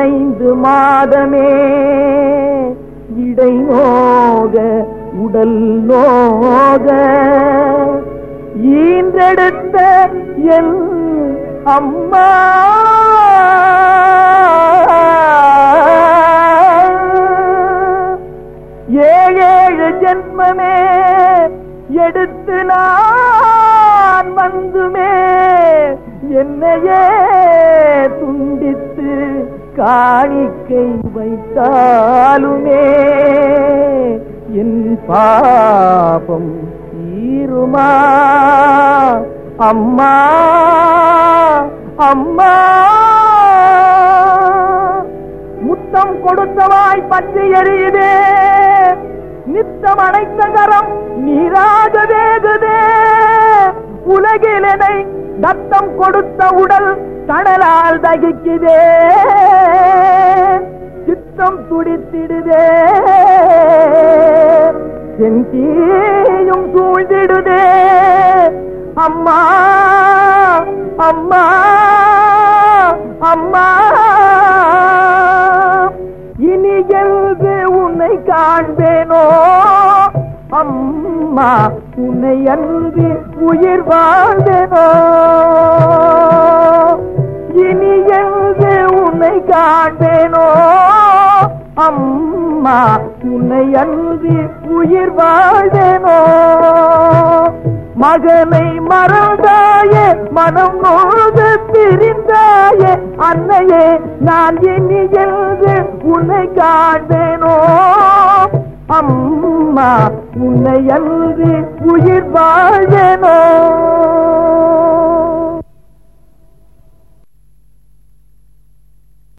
நிறைந்து மாதமே இடை நோக உடல் நோக ஈன்றெடுத்த என் அம்மா ஏழேழு ஜென்மமே எடுத்து நான் வந்துமே என்னையே துண்டித்து காணிக்கை வைத்தாலுமே என் பாபம் தீருமா அம்மா அம்மா முத்தம் கொடுத்தவாய் பற்றி எரியுதே நித்தம் அடைத்த கரம் நீராக வேகுதே உலகிலனை தத்தம் கொடுத்த உடல் தணலால் தகிக்குதே சித்தம் துடித்திடுதே செந்தீயும் சூழ்ந்திடுதே அம்மா அம்மா அம்மா இனி எழுது உன்னை காண்பேனோ அம்மா உன்னை அன்றி உயிர் வாழ்ந்தேனோ இனி எழுது உன்னை காண்பேனோ அம்மா உன்னை அன்றி உயிர் வாழ்ந்தேனோ மகனை மறந்தாயே மனம் நோது பிரிந்தாயே அன்னையே நான் இனி எழுது உன்னை காண்பேனோ அம்மா உன்னை அன்றி உயிர் வாழ்வேனோ